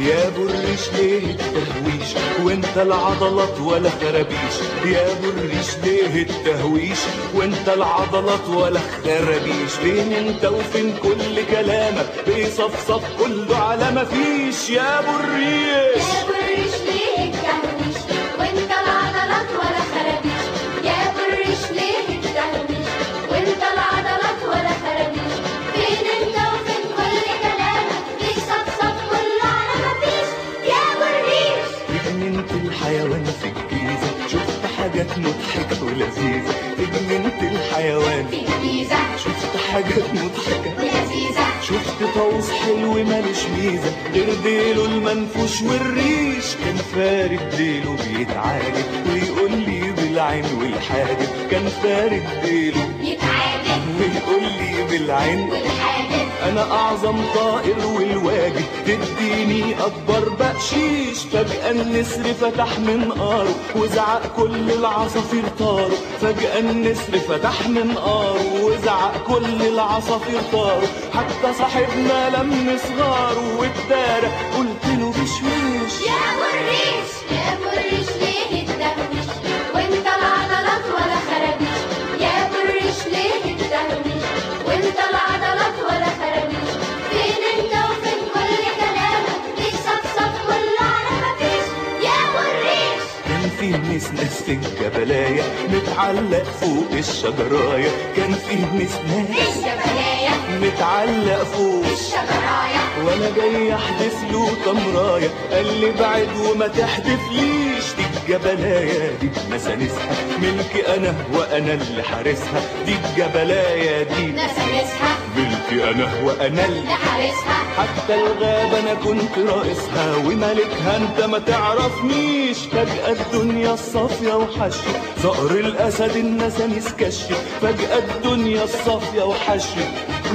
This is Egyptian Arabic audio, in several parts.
يا بريش ليه التهويش وانت العضلات ولا خرابيش يا بريش ليه التهويش وانت العضلات ولا خرابيش فين انت وفين كل كلامك بيصفصف كله على ما فيش يا بريش يا بريش ليه التهويش وانت العضلات ولا خرابيش يا بريش ليه التهويش وانت العضلات ولا خرابيش فين انت وفين كل كلامك بيصفصف كله على مفيش يا بريش جننت الحيوان في الجيزة شفت حاجات مضحكة ولذيذة جننت الحيوان في الجيزة شفت حاجات مضحكة ولذيذة شفت طاووس حلو مالوش ميزة غير ديله المنفوش والريش كان فارد ديله بيتعاجب ويقول لي بالعين والحاجب كان فارد ديله يتعادل ويقول لي بالعين والحاجب انا اعظم طائر والواجب تديني اكبر بقشيش فجأة النسر فتح منقاره وزعق كل العصافير طاروا فجأة النسر فتح منقاره وزعق كل العصافير طاروا حتى صاحبنا لم صغاره واتدارى قلت له بشويش يا بريش يا بريش ليه التهويش وانت العضلات ولا خرابيش يا بريش ليه التهويش وانت العضلات ولا خرابيش فين انت وفين كل كلامك بيصفصف كله على مفيش يا بريش كان فيه نسناس في الجبلاية متعلق فوق الشجراية كان فيه نسناس الجبلاية متعلق فوق الشجراية وانا جاي احدف له تمرايه قال لي بعد وما تحدفليش دي الجبلايه دي مسانسها ملكي انا وانا اللي حارسها دي الجبلايه دي نسمسها ملكي انا وانا اللي لحارسها حتى الغابة أنا كنت رئيسها وملكها أنت ما تعرفنيش فجأة الدنيا الصافية وحشي زقر الأسد النسانيس كشي فجأة الدنيا الصافية وحشي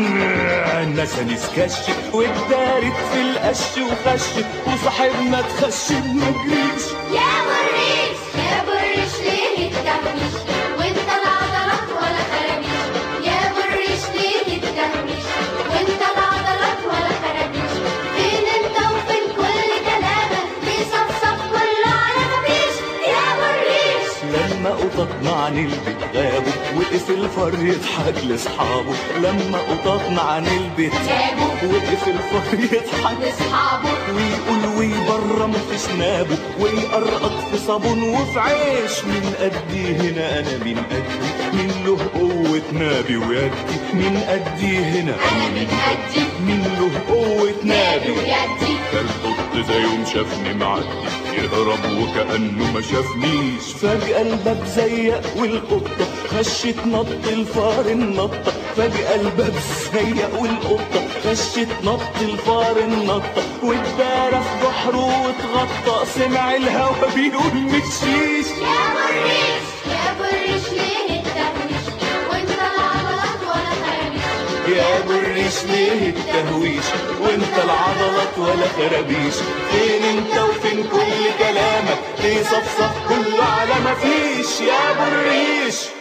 النسانيس كشي واتدارت في القش وخشي وصاحبنا اتخشي ما جريش يا بريش يا بريش ليه التهويش وانت العضلات ولا خرابيش يا بريش ليه التهويش وانت العضلات ولا خرابيش فين انت وفين كل كلامك بيصفصف كله على مفيش يا بريش لما قططنا عن البيت غابوا وقف الفار يضحك لاصحابه لما قططنا عن البيت جابوا وقف الفار يضحك لاصحابه ويقول ويبرم في سنابه ويقرقط في صابون وفي عيش من قدي هنا انا من قدي من له قوة نابي ويدي من قدي هنا انا من قدي من له قوة نادي نابي ويدي القط زي يوم شافني معدي يهرب وكأنه ما شافنيش فجأة الباب زيق والقطة خشت نط الفار النطة فجأة الباب زيق والقطة خشت نط الفار النطة واتدارى في بحره واتغطى سمع الهوا بيقول مشيش يا بريش يا بريش ليه التهويش وانت العضلات ولا خرابيش يا بريش ليه التهويش وانت العضلات ولا خرابيش فين انت وفين كل كلامك ليه صفصف كله على ما فيش يا بريش